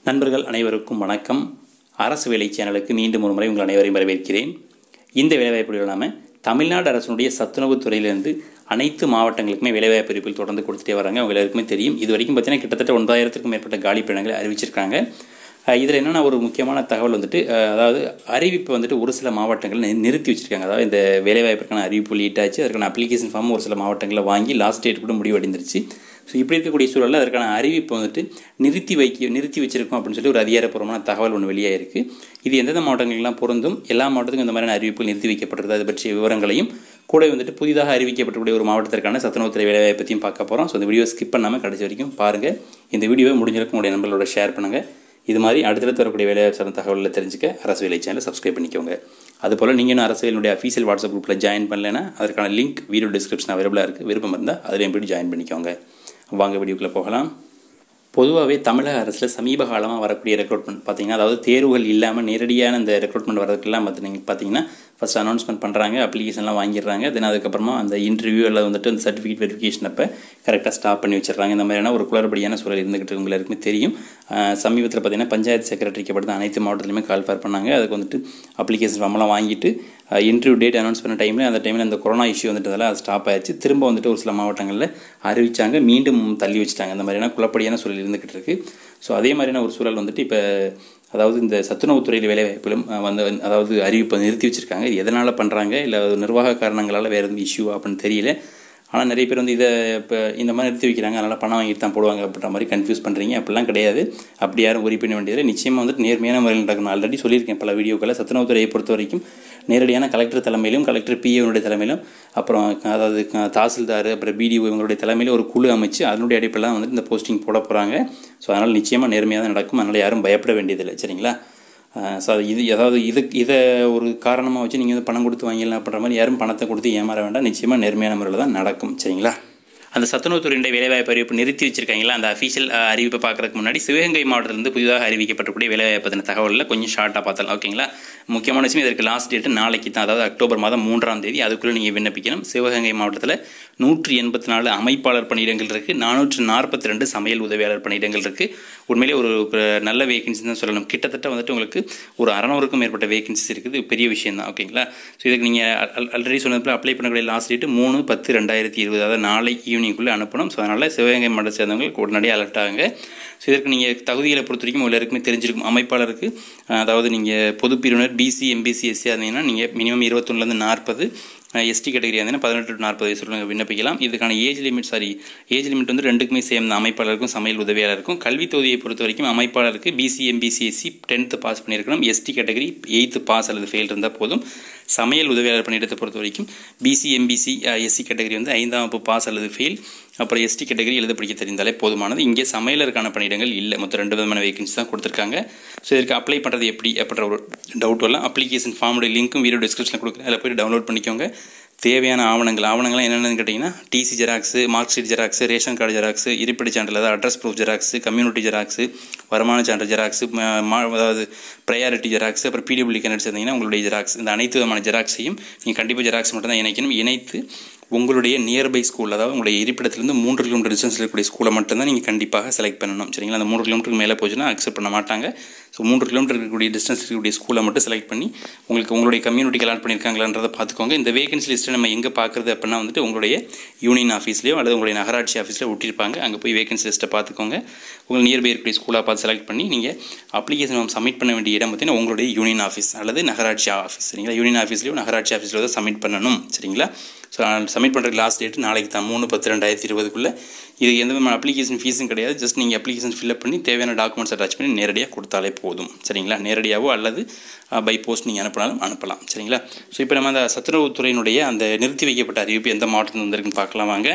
நண்பர்கள் அனைவருக்கும் வணக்கம் அரசு வேலை சேனலுக்கு மீண்டும் ஒரு முறை உங்கள் அனைவரையும் வரவேற்கிறேன் இந்த வேலைவாய்ப்பு இல்லாமல் தமிழ்நாடு அரசினுடைய சத்துணவு துறையிலிருந்து அனைத்து மாவட்டங்களுக்குமே வேலைவாய்ப்பு அறிவிப்பில் தொடர்ந்து கொடுத்துட்டே வராங்க அவங்க எல்லாருக்குமே தெரியும் இது வரைக்கும் பார்த்தீங்கன்னா கிட்டத்தட்ட ஒன்பதாயிரத்துக்கும் மேற்பட்ட காலி பணிகளை அறிவிச்சிருக்காங்க இதில் என்னென்னா ஒரு முக்கியமான தகவல் வந்துட்டு அஹ், அதாவது அறிவிப்பு வந்துட்டு ஒரு சில மாவட்டங்களில் நி- நிறுத்தி வச்சிருக்காங்க அதாவது இந்த வேலைவாய்ப்புக்கான அறிவிப்பு லீட்டாச்சு அதற்கான அப்ளிகேஷன் ஃபார்ம் ஒரு சில மாவட்டங்களில் வாங்கி லாஸ்ட் டேட் கூட முடிவடைந்துருச்சு ஸோ இப்படி இருக்கக்கூடிய சூழலில் அதற்கான அறிவிப்பு வந்துட்டு நிறுத்தி வைக்க நிறுத்தி வச்சிருக்கோம் அப்படின்னு சொல்லி ஒரு அதிகாரப்பூர்வமான தகவல் ஒன்று வெளியாக இருக்குது இது எந்தெந்த மாவட்டங்களுக்கெல்லாம் பொருந்தும் எல்லா மாவட்டத்துக்கும் இந்த மாதிரியான அறிவிப்பு நிறுத்தி வைக்கப்பட்டிருது அது பற்றிய விவரங்களையும் கூட வந்துட்டு புதிதாக அறிவிக்கப்பட்டக்கூடிய ஒரு மாவட்டத்திற்கான சத்துணவுத்துறை வேலைவாய்ப்பை பற்றியும் பார்க்க போகிறோம் ஸோ இந்த வீடியோ ஸ்கிப் பண்ணாமல் கடைசி வரைக்கும் பாருங்கள் இந்த வீடியோவை முடிஞ்சிருக்கும் உங்களுடைய நண்பர்களோட ஷேர் பண்ணுங்கள் இது மாதிரி அடுத்தடுத்து வரக்கூடிய வேலைவாய்ப்பு சார்ந்த தகவல்களை தெரிஞ்சுக்க அரசு வேலை சேனலை சப்ஸ்கிரைப் பண்ணிக்கோங்க அதுபோல் நீங்கள் இன்னும் அரசு வேலையுடைய அஃபீஷியல் வாட்ஸ்அப் குரூப்பில் ஜாயின் பண்ணலைன்னா அதற்கான லிங்க் வீடியோ டிஸ்கிரிப்ஷன் அவைலபிளாக இருக்குது விருப்பம் இருந்தால் அதிலையும் போய் ஜாயின் பண்ணிக்கோங்க வாங்க வீடியோக்குள்ளே போகலாம் பொதுவாகவே தமிழக அரசில் சமீப காலமாக வரக்கூடிய ரெக்ரூட்மெண்ட் பார்த்தீங்கன்னா அதாவது தேர்வுகள் இல்லாமல் நேரடியான இந்த ரெக்ரூட்மெண்ட் வரதுக்கெல்லாம் பார்த்து நீங்கள் பார்த்தீங்கன்னா ஃபஸ்ட் அனௌன்ஸ்மெண்ட் பண்ணுறாங்க அப்ளிகேஷன்லாம் வாங்கிடுறாங்க தென் அதுக்கப்புறமா அந்த இன்டர்வியூ அல்லது வந்துட்டு அந்த சர்டிஃபிகேட் வெரிஃபிகேஷன் அப்போ கரெக்டாக ஸ்டாப் பண்ணி வச்சிடுறாங்க இந்த மாதிரியான ஒரு குளறுபடியான சூழல் இருந்துகிட்டு உங்களுக்கு எல்லாருக்குமே தெரியும் அஹ் சமீபத்தில் பார்த்தீங்கன்னா பஞ்சாயத்து செக்ரட்டரிக்கு படுத்த அனைத்து மாவட்டத்திலுமே கால் ஃபேர் பண்ணாங்க அதுக்கு வந்துட்டு அப்ளிகேஷன் ஃபார்ம்லாம் வாங்கிட்டு இன்டர்வியூ டேட் அனௌன்ஸ் பண்ண டைமில் அந்த டைமில் அந்த கொரோனா இஷ்யூ வந்துட்டதால அது ஸ்டாப் ஆயிடுச்சு திரும்ப வந்துட்டு ஒரு சில மாவட்டங்களில் அறிவிச்சாங்க மீண்டும் தள்ளி வச்சுட்டாங்க அந்த மாதிரியான குழப்படியான சூழல் இருந்துகிட்டு இருக்கு ஸோ அதே மாதிரியான ஒரு சூழல் வந்துட்டு இப்போ அதாவது இந்த சத்துணவுத்துறையில் வேலைவாய்ப்பிலும் அஹ், வந்து அதாவது அறிவிப்பை நிறுத்தி வச்சுருக்காங்க இது எதனால் பண்ணுறாங்க இல்லை நிர்வாக காரணங்களால் வேறு எதுவும் இஷ்யூ அப்படின்னு தெரியல ஆனால் நிறைய பேர் வந்து இதை இப்போ இந்த மாதிரி நிறுத்தி வைக்கிறாங்க அதனால் பணம் வாங்கிட்டு தான் போடுவாங்க அப்படின்ற மாதிரி கன்ஃபியூஸ் பண்ணுறீங்க அப்படிலாம் கிடையாது அப்படி யாரும் உரி பண்ண வேண்டியதில்லை நிச்சயமாக வந்துட்டு நேர்மையான முறையில் நடக்கணும் ஆல்ரெடி சொல்லியிருக்கேன் பல வீடியோக்களில் சத்துணவுத்துறையை பொறுத்த வரைக்கும் நேரடியான கலெக்டர் தலைமையிலும் கலெக்டர் பிஏனுடைய தலைமையிலும் அப்புறம் அதாவது க- தாசில்தார் அப்புறம் பிடிஓ இவங்களுடைய தலைமையில் ஒரு குழு அமைச்சு அதனுடைய அடிப்படையில் தான் வந்துட்டு இந்த போஸ்டிங் போட போகிறாங்க ஸோ அதனால் நிச்சயமாக நேர்மையாக தான் நடக்கும் அதனால் யாரும் பயப்பட வேண்டியதில்லை சரிங்களா ஸோ இது அதாவது இது இதை ஒரு காரணமாக வச்சு நீங்கள் வந்து பணம் கொடுத்து வாங்கிடலாம் அப்படின்ற மாதிரி யாரும் பணத்தை கொடுத்து ஏமாற வேண்டாம் நிச்சயமாக நேர்மையான முறையில் தான் நடக்கும் சரிங்களா அந்த சத்துணவுத்துறையினுடைய வேலைவாய்ப்பு அறிவிப்பு நிறுத்தி வச்சிருக்காங்களா அந்த அஃபீஷியல் அறிவிப்பை பார்க்கறதுக்கு முன்னாடி சிவகங்கை மாவட்டத்திலிருந்து புதிதாக அறிவிக்கப்பட்டக்கூடிய வேலைவாய்ப்பு பற்றின தகவலில் கொஞ்சம் ஷார்ட்டாக பார்த்தலாம் ஓகேங்களா முக்கியமான விஷயம் இதற்கு லாஸ்ட் டேட்டு நாளைக்கு தான் அதாவது அக்டோபர் மாதம் மூன்றாம் தேதி அதுக்குள்ளே நீங்கள் விண்ணப்பிக்கணும் சிவகங்கை மாவட்டத்தில் நூற்றி எண்பத்தி நாலு அமைப்பாளர் பணியிடங்கள் இருக்குது நானூற்று நாற்பத்தி ரெண்டு சமையல் உதவியாளர் பணியிடங்கள் இருக்குது உண்மையிலே ஒரு ஒரு நல்ல வேகன்சி தான் சொல்லணும் கிட்டத்தட்ட வந்துட்டு உங்களுக்கு ஒரு அறநூறுக்கும் மேற்பட்ட வேகன்சிஸ் இருக்குது இது பெரிய விஷயம் தான் ஓகேங்களா ஸோ இதுக்கு நீங்கள் ஆல்ரெடி சொன்னதுல அப்ளை பண்ணக்கூடிய லாஸ்ட் டேட்டு மூணு பத்து ரெண்டாயிரத்தி இருபது அதாவது நாளை ஈவினிங்குள்ளே அனுப்பணும் ஸோ அதனால் சிவகங்கை மாவட்டத்தை சேர்ந்தவங்க உடனடியாக அலர்ட் ஆகுங்க ஸோ இதற்கு நீங்கள் தகுதிகளை பொறுத்த வரைக்கும் எல்லாருக்குமே தெரிஞ்சிருக்கும் அமைப்பாளருக்கு அஹ், அதாவது நீங்கள் பொது பிரிவினர் பிசி எம்பிசி எஸ்சி இருந்தீங்கன்னா நீங்கள் மினிமம் இருபத்தொன்னுலேருந்து நாற்பது எஸ்டி கேட்டகரி இருந்தீங்கன்னா பதினெட்டு டு நாற்பது வயசுல விண்ணப்பிக்கலாம் இதுக்கான age limit sorry age limit வந்து ரெண்டுக்குமே சேம் தான் அமைப்பாளருக்கும் சமையல் உதவியாளருக்கும் கல்வி தொகுதியை பொறுத்த வரைக்கும் அமைப்பாளருக்கு BC MBC SC tenth pass பண்ணியிருக்கணும் எஸ்டி கேட்டகரி எயித்து பாஸ் அல்லது ஃபெயில் இருந்தால் போதும் சமையல் உதவியாளர் பணியிடத்தை பொறுத்த வரைக்கும் பிசி எம்பிசி எஸ்சி கேட்டகரி வந்து ஐந்தாம் வகுப்பு பாஸ் அல்லது ஃபெயில் அப்புறம் எஸ்டி கேட்டகரி எழுத படிக்க தெரிந்தாலே போதுமானது இங்கே சமையலருக்கான பணியிடங்கள் இல்லை மொத்தம் ரெண்டு விதமான வேகன்சி தான் கொடுத்துருக்காங்க ஸோ இதற்கு அப்ளை பண்ணுறது எப்படி அப்படின்ற ஒரு டவுட் வரலாம் அப்ளிகேஷன் ஃபார்முடைய லிங்க்கும் வீடியோ டிஸ்கிரிப்ஷனில் கொடுக்குறேன் அதில் போய் டவுன்லோட் பண்ணிக்கோங்க தேவையான ஆவணங்கள் ஆவணங்கள்லாம் என்னென்னு கேட்டிங்கன்னா TC xerox mark sheet xerox ration card xerox இருப்பிட சான்றிதழ் அதாவது address proof xerox community xerox வருமான சான்று ஜெராக்ஸு ம- மா- அதாவது ப்ரையாரிட்டி ஜெராக்ஸ் அப்புறம் பிடபிள்யூ கேண்டிடேட்ஸ் இருந்தீங்கன்னா உங்களுடைய ஜெராக்ஸ் இந்த அனைத்து விதமான ஜெராக்ஸையும் நீங்கள் கண்டிப்பாக ஜெராக்ஸ் மட்டும் தான் இணைக்கணும் இணைத்து உங்களுடைய நியர்பை ஸ்கூல் அதாவது உங்களுடைய இருப்பிடத்திலிருந்து மூன்று கிலோமீட்டர் டிஸ்டன்ஸில் இருக்கக்கூடிய ஸ்கூலை மட்டும்தான் நீங்கள் கண்டிப்பாக செலக்ட் பண்ணணும் சரிங்களா அந்த மூன்று கிலோமீட்டருக்கு மேலே போச்சுன்னா அக்செப்ட் பண்ண மாட்டாங்க ஸோ மூன்று கிலோமீட்டர் இருக்கக்கூடிய டிஸ்டன்ஸ் இருக்கக்கூடிய ஸ்கூலை மட்டும் செலக்ட் பண்ணி உங்களுக்கு உங்களுடைய கம்யூனிட்டிக்கு அலாட் பண்ணியிருக்காங்களான்றதை பார்த்துக்கோங்க இந்த வேகன்சி லிஸ்ட்டை நம்ம எங்கே பார்க்குறது அப்படின்னா வந்துட்டு உங்களுடைய யூனியன் ஆஃபீஸ்லையோ அல்லது உங்களுடைய நகராட்சி ஆஃபீஸில் ஒட்டியிருப்பாங்க அங்கே போய் வேகன்சி லிஸ்ட்டை பார்த்துக்கோங்க உங்கள் நியர்பை இருக்கக்கூடிய ஸ்கூலாக பார்த்து செலக்ட் பண்ணி நீங்கள் அப்ளிகேஷன் சப்மிட் பண்ண வேண்டிய இடம் பார்த்தீங்கன்னா உங்களுடைய யூனியன் ஆஃபீஸ் அல்லது நகராட்சி ஆஃபீஸ் சரிங்களா யூனியன் ஆஃபீஸ்லையோ நகராட்சி ஆஃபீஸில் தான் சப்மிட் பண்ணணும் சரிங்களா ஸோ சப்மிட் பண்ணுறதுக்கு லாஸ்ட் டேட் நாளைக்கு தான் மூணு பத்து ரெண்டாயிரத்தி இருபதுக்குள்ளே இது எந்த விதமான அப்ளிகேஷன் ஃபீஸும் கிடையாது ஜஸ்ட் நீங்கள் அப்ளிகேஷன் ஃபில்அப் பண்ணி தேவையான டாக்குமெண்ட்ஸ் அட்டாச் பண்ணி நேரடியாக கொடுத்தாலே போதும் சரிங்களா நேரடியாகவோ அல்லது பை போஸ்ட் நீங்கள் அனுப்பினாலும் அனுப்பலாம் சரிங்களா ஸோ இப்போ நம்ம அந்த சத்துணவுத்துறையினுடைய அந்த நிறுத்தி வைக்கப்பட்ட அறிவிப்பு எந்த மாவட்டத்தில் வந்திருக்குன்னு பார்க்கலாம் வாங்க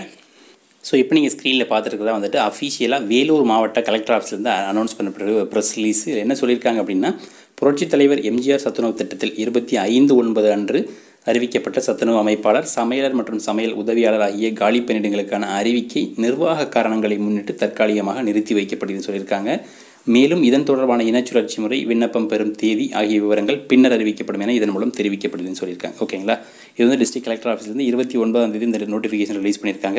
ஸோ இப்போ நீங்கள் ஸ்க்ரீனில் பார்த்துருக்கதா வந்துட்டு அஃபீஷியலாக வேலூர் மாவட்ட கலெக்டர் ஆஃபீஸ்லேருந்து அனௌன்ஸ் பண்ணப்பட்ட ப்ரெஸ் ரிலீஸ் என்ன சொல்லியிருக்காங்க அப்படின்னா புரட்சித் தலைவர் எம்ஜிஆர் சத்துணவு திட்டத்தில் இருபத்தி ஐந்து ஒன்பது அன்று அறிவிக்கப்பட்ட சத்துணவு அமைப்பாளர் சமையலர் மற்றும் சமையல் உதவியாளர் ஆகிய காலி பணியிடங்களுக்கான அறிவிக்கை நிர்வாக காரணங்களை முன்னிட்டு தற்காலிகமாக நிறுத்தி வைக்கப்படுதுன்னு சொல்லியிருக்காங்க மேலும் இதன் தொடர்பான இனச்சுழற்சி முறை விண்ணப்பம் பெறும் தேதி ஆகிய விவரங்கள் பின்னர் அறிவிக்கப்படும் என இதன் மூலம் தெரிவிக்கப்படுதுன்னு சொல்லியிருக்காங்க ஓகேங்களா இது வந்து டிஸ்ட்ரிக்ட் கலெக்டர் ஆஃபீஸ்லேருந்து இருபத்தி ஒன்பதாம் தேதி இந்த நோட்டிஃபிகேஷன் ரிலீஸ் பண்ணியிருக்காங்க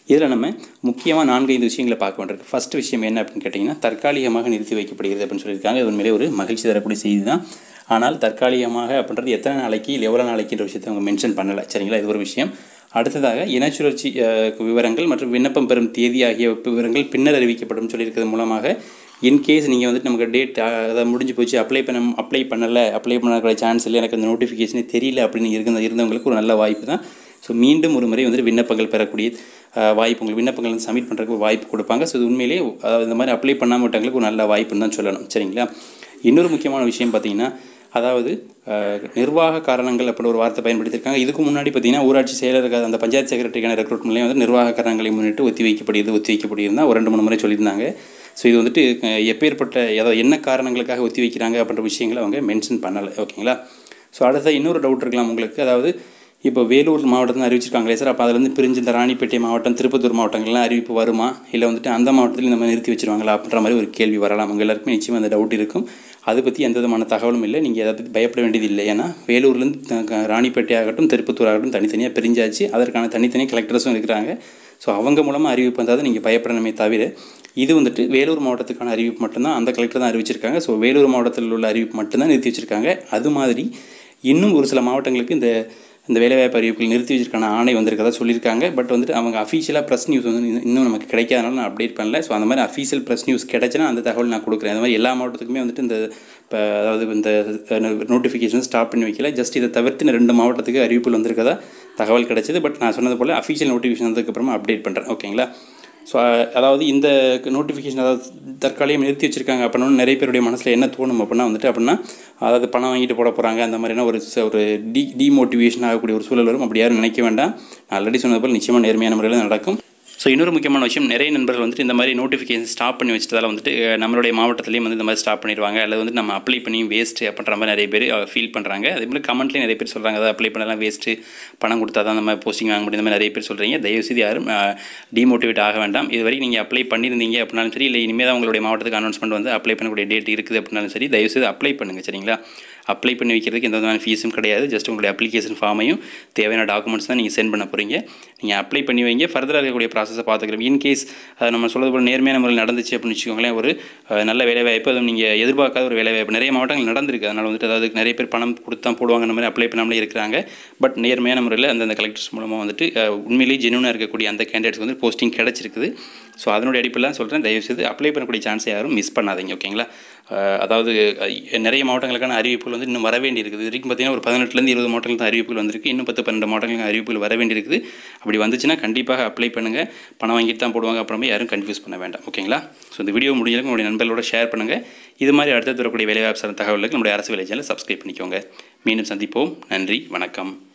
இதில் நம்ம முக்கியமாக நான்கைந்து விஷயங்களை பார்க்க வேண்டியிருக்கு ஃபஸ்ட் விஷயம் என்ன அப்படின்னு கேட்டிங்கன்னா தற்காலிகமாக நிறுத்தி வைக்கப்படுகிறது அப்படின்னு சொல்லியிருக்காங்க இது உண்மையிலே ஒரு மகிழ்ச்சி தரக்கூடிய செய்தி தான் ஆனால் தற்காலிகமாக அப்படின்றது எத்தனை நாளைக்கு இல்லை எவ்வளோ நாளைக்குன்ற விஷயத்தை அவங்க மென்ஷன் பண்ணலை சரிங்களா இது ஒரு விஷயம் அடுத்ததாக இனச்சுழற்சி அஹ், விவரங்கள் மற்றும் விண்ணப்பம் பெறும் தேதி ஆகிய விவரங்கள் பின்னர் அறிவிக்கப்படும் சொல்லியிருக்கிறது மூலமாக இன்கேஸ் நீங்கள் வந்துட்டு நமக்கு டேட் அதை முடிஞ்சு போச்சு அப்ளை பண்ண அப்ளை பண்ணலை அப்ளை பண்ணக்கூடிய சான்ஸ் இல்லை எனக்கு அந்த நோட்டிஃபிகேஷனே தெரியல அப்படின்னு இருந்த இருந்தவங்களுக்கு ஒரு நல்ல வாய்ப்பு தான் ஸோ மீண்டும் ஒரு முறை வந்துட்டு விண்ணப்பங்கள் பெறக்கூடிய அஹ், வாய்ப்பு உங்களுக்கு விண்ணப்பங்கள் வந்து சப்மிட் பண்ணுறதுக்கு ஒரு வாய்ப்பு கொடுப்பாங்க ஸோ இது உண்மையிலேயே அதாவது இந்த மாதிரி அப்ளை பண்ணாம விட்டவங்களுக்கு ஒரு நல்ல வாய்ப்புன்னு தான் சொல்லணும் சரிங்களா இன்னொரு முக்கியமான விஷயம் பார்த்தீங்கன்னா அதாவது அஹ், நிர்வாக காரணங்கள் அப்படி ஒரு வார்த்தை பயன்படுத்தியிருக்காங்க இதுக்கு முன்னாடி பார்த்தீங்கன்னா ஊராட்சி செயலர் அந்த பஞ்சாயத்து செக்ரட்டரிக்கான ரெக்ரூட்மெண்ட்லேயும் வந்து நிர்வாக காரணங்களை முன்னிட்டு ஒத்தி வைக்கப்படுகிறது ஒத்தி வைக்கப்படுகிறதா ஒரு ரெண்டு மூணு முறை சொல்லியிருந்தாங்க ஸோ இது வந்துட்டு அஹ், எப்பேற்பட்ட ஏதாவது என்ன காரணங்களுக்காக ஒத்தி வைக்கிறாங்க அப்படின்ற விஷயங்களை அவங்க மென்ஷன் பண்ணலை ஓகேங்களா ஸோ அடுத்த இன்னொரு டவுட் இருக்கலாம் உங்களுக்கு அதாவது இப்போ வேலூர் மாவட்டத்தில் அறிவிச்சிருக்காங்களே சார் அப்போ அதுலேருந்து பிரிஞ்சு இந்த ராணிப்பேட்டை மாவட்டம் திருப்பத்தூர் மாவட்டங்கள்லாம் அறிவிப்பு வருமா இல்லை வந்துட்டு அந்த மாவட்டத்தில் இந்த மாதிரி நிறுத்தி வச்சிருவாங்களா அப்படின்ற மாதிரி ஒரு கேள்வி வரலாம் உங்கள் எல்லாருக்குமே நிச்சயமாக அந்த டவுட் இருக்கும் அதை பற்றி எந்த விதமான தகவலும் இல்லை நீங்கள் அதை பற்றி பயப்பட வேண்டியது இல்லை ஏன்னா வேலூர்லேருந்து த- க- ராணிப்பேட்டை ஆகட்டும் திருப்பத்தூர் ஆகட்டும் தனித்தனியாக பிரிஞ்சாச்சு அதற்கான தனித்தனி கலெக்டர்ஸும் இருக்கிறாங்க ஸோ அவங்க மூலமாக அறிவிப்பு வந்தால் நீங்கள் பயப்படணுமே தவிர இது வந்துட்டு வேலூர் மாவட்டத்துக்கான அறிவிப்பு மட்டும்தான் அந்த கலெக்டர் தான் அறிவிச்சிருக்காங்க ஸோ வேலூர் மாவட்டத்தில் உள்ள அறிவிப்பு மட்டும்தான் நிறுத்தி வச்சிருக்காங்க அது மாதிரி இன்னும் ஒரு சில மாவட்டங்களுக்கு இந்த இந்த வேலைவாய்ப்பு அறிவிப்புகள் நிறுத்தி வச்சிருக்கான ஆணை வந்திருக்கதா சொல்லியிருக்காங்க பட் வந்துட்டு அவங்க அஃபீஷியலாக ப்ரெஸ் நியூஸ் வந்து இன்னும் இன்னும் நமக்கு கிடைக்காதனால நான் அப்டேட் பண்ணல ஸோ அந்த மாதிரி அஃபீஷியல் ப்ரெஸ் நியூஸ் கிடைச்சுன்னா அந்த தகவல் நான் கொடுக்குறேன் அந்த மாதிரி எல்லா மாவட்டத்துக்குமே வந்துட்டு இந்த இப்போ அதாவது இந்த நோட்டிஃபிகேஷன் ஸ்டாப் பண்ணி வைக்கல ஜஸ்ட் இதை தவிர்த்து இந்த ரெண்டு மாவட்டத்துக்கு அறிவிப்புகள் வந்திருக்கதா தகவல் கிடைச்சது பட் நான் சொன்னது போல் அஃபீஷியல் நோட்டிஃபிகேஷன் வந்ததுக்கப்புறமா அப்டேட் பண்ணுறேன் ஓகேங்களா ஸோ அதாவது இந்த நோட்டிஃபிகேஷன் அதாவது தற்காலிகம் நிறுத்தி வச்சிருக்காங்க அப்படின்னா நிறைய பேருடைய மனசில் என்ன தோணும் அப்படின்னா வந்துட்டு அப்படின்னா அதாவது பணம் வாங்கிட்டு போட போகிறாங்க அந்த மாதிரியான ஒரு ச- ஒரு டி டிமோட்டிவேஷன் ஆகக்கூடிய ஒரு சூழல் வரும் அப்படி யாரும் நினைக்க வேண்டாம் நான் ஆல்ரெடி சொன்னது போல் நிச்சயமாக நேர்மையான முறையில் நடக்கும் ஸோ இன்னொரு முக்கியமான விஷயம் நிறைய நண்பர்கள் வந்துட்டு இந்த மாதிரி நோட்டிஃபிகேஷன் ஸ்டாப் பண்ணி வச்சதால வந்துட்டு அஹ், நம்மளுடைய மாவட்டத்துலேயும் வந்து இந்த மாதிரி ஸ்டாப் பண்ணிடுவாங்க அல்லது வந்து நம்ம அப்ளை பண்ணி வேஸ்ட்டு அப்படின்ற மாதிரி நிறைய பேர் ஃபீல் பண்ணுறாங்க அதே மாதிரி கமெண்ட்லேயும் நிறைய பேர் சொல்கிறாங்க அதை அப்ளை பண்ணலாம் வேஸ்ட்டு பணம் கொடுத்தா தான் அந்த மாதிரி போஸ்டிங் வாங்க முடியும் இந்த மாதிரி நிறைய பேர் சொல்கிறீங்க தயவுசெய்து யாரும் டிமோட்டிவேட் ஆக வேண்டாம் இது வரைக்கும் நீங்கள் அப்ளை பண்ணியிருந்தீங்க அப்படின்னாலும் சரி இல்லை இனிமேல் தான் உங்களுடைய மாவட்டத்துக்கு அனௌன்ஸ்மெண்ட் வந்து அப்ளை பண்ணக்கூடிய டேட் இருக்குது அப்படின்னாலும் சரி தயவுசெய்து அப்ளை பண்ணுங்கள் சரிங்களா அப்ளை பண்ணி வைக்கிறதுக்கு எந்த விதமான ஃபீஸும் கிடையாது ஜஸ்ட் உங்களுடைய அப்ளிகேஷன் ஃபார்மையும் தேவையான டாக்குமெண்ட்ஸ் தான் நீங்கள் சென்ட் பண்ண போகிறீங்க நீங்கள் அப்ளை பண்ணி வைங்க ஃபர்தராக இருக்கக்கூடிய ப்ராசஸை பார்த்துக்கிறோம் இன்கேஸ் நம்ம சொல்கிறது போல் நேர்மையான முறையில் நடந்துச்சு அப்படின்னு வச்சுக்கோங்களேன் ஒரு அஹ், நல்ல வேலைவாய்ப்பு அதுவும் நீங்கள் எதிர்பார்க்காத ஒரு வேலைவாய்ப்பு நிறைய மாவட்டங்கள் நடந்திருக்கு அதனால் வந்துட்டு அதாவது நிறைய பேர் பணம் கொடுத்து தான் போடுவாங்க அந்த மாதிரி அப்ளை பண்ணாமலே இருக்கிறாங்க பட் நேர்மையான முறையில் அந்தந்த கலெக்டர்ஸ் மூலமாக வந்துட்டு அஹ், உண்மையிலேயே ஜெனுவனாக இருக்கக்கூடிய அந்த கேண்டிடேட்ஸ் வந்து போஸ்டிங் கிடச்சிருக்குது ஸோ அதனுடைய அடிப்படையில் சொல்கிறேன் தயவுசெய்து அப்ளை பண்ணக்கூடிய சான்ஸை யாரும் மிஸ் பண்ணாதீங்க ஓகேங்களா அஹ், அதாவது அஹ், நிறைய மாவட்டங்களுக்கான அறிவிப்புகள் வந்து இன்னும் வர வேண்டியிருக்குது இது வரைக்கும் பார்த்தீங்கன்னா ஒரு பதினெட்டுலேருந்து இருபது மாவட்டங்களுக்கு தான் அறிவிப்புகள் வந்திருக்கு இன்னும் பத்து பன்னெண்டு மாவட்டங்களுக்கு அறிவிப்புகள் வர வேண்டியிருக்குது அப்படி வந்துச்சுன்னா கண்டிப்பாக அப்ளை பண்ணுங்கள் பணம் வாங்கிட்டு தான் போடுவாங்க அப்புறமே யாரும் கன்ஃபியூஸ் பண்ண வேண்டாம் ஓகேங்களா ஸோ இந்த வீடியோ முடிஞ்சளவுக்கு உங்களுடைய நண்பர்களோட ஷேர் பண்ணுங்கள் இது மாதிரி அடுத்தது வரக்கூடிய வேலைவாய்ப்பு சார்ந்த தகவலுக்கு நம்முடைய அரசு வேலை சேனலை சப்ஸ்கிரைப் பண்ணிக்கோங்க மீண்டும் சந்திப்போம் நன்றி வணக்கம்